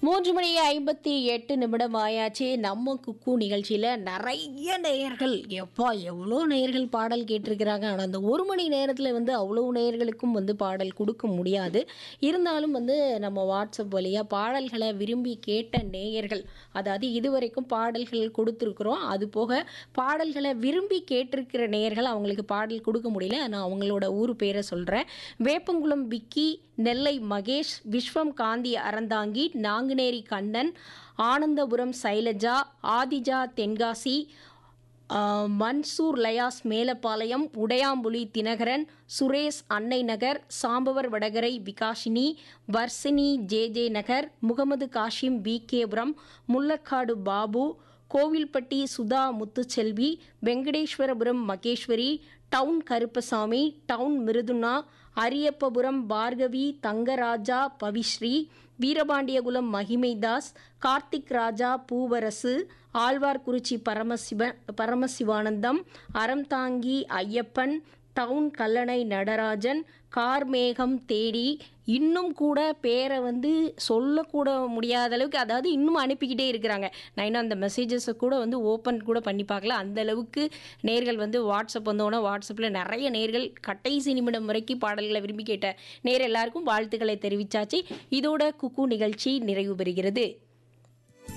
மூன்று மணி ஐம்பத்தி எட்டு நிமிடம் ஆயாச்சு நம்ம குக்கு நிகழ்ச்சியில் நிறைய நேயர்கள் எப்பா எவ்வளோ நேயர்கள் பாடல் கேட்டிருக்கிறாங்க ஆனால் அந்த ஒரு மணி நேரத்தில் வந்து அவ்வளோ நேயர்களுக்கும் வந்து பாடல் கொடுக்க முடியாது இருந்தாலும் வந்து நம்ம வாட்ஸ்அப் வழியாக பாடல்களை விரும்பி கேட்ட நேயர்கள் அதாவது இதுவரைக்கும் பாடல்கள் கொடுத்துருக்குறோம் அது போக பாடல்களை விரும்பி கேட்டிருக்கிற நேயர்கள் அவங்களுக்கு பாடல் கொடுக்க முடியல நான் அவங்களோட ஊர் பேரை சொல்கிறேன் வேப்பங்குளம் விக்கி நெல்லை மகேஷ் விஸ்வம் காந்தி அறந்தாங்கி நாங்குநேரி கண்ணன் ஆனந்தபுரம் சைலஜா ஆதிஜா தென்காசி ஆ, Mansoor Laya's Melapalayam உடையாம்புலி Dinakaran Suresh Annai Nagar Sambavar Vadakarai Vikashini Varshini J J Nagar Mohammed Kasim V Kepuram Mullakadu Babu Kovilpatti Sudha Muthuselvi Venkateswarapuram Maheswari town Karuppasamy town Mirudhuna Ariyappapuram Bhargavi Thangaraja Pavisri Veerapandiyakulam Magimaidas Karthik Raja Poovarasu Alwarkurichi Paramasiva Paramasivanandam Aranthangi Ayyappan town Kallanai Natarajan Karmegam தேடி இன்னும் கூட பேரை வந்து சொல்லக்கூட முடியாத அளவுக்கு அதாவது இன்னும் அனுப்பிக்கிட்டே இருக்கிறாங்க நான் இன்னும் அந்த மெசேஜஸை கூட வந்து ஓப்பன் கூட பண்ணி பார்க்கல அந்த அளவுக்கு நேர்கள் வந்து வாட்ஸ்அப் வந்தோடனே வாட்ஸ்அப்பில் நிறைய நேர்கள் கடைசி நிமிடம் வரைக்கும் பாடல்களை விரும்பி கேட்ட நேர் எல்லாருக்கும் வாழ்த்துக்களை தெரிவித்தாச்சு இதோட குக்கு நிகழ்ச்சி நிறைவு பெறுகிறது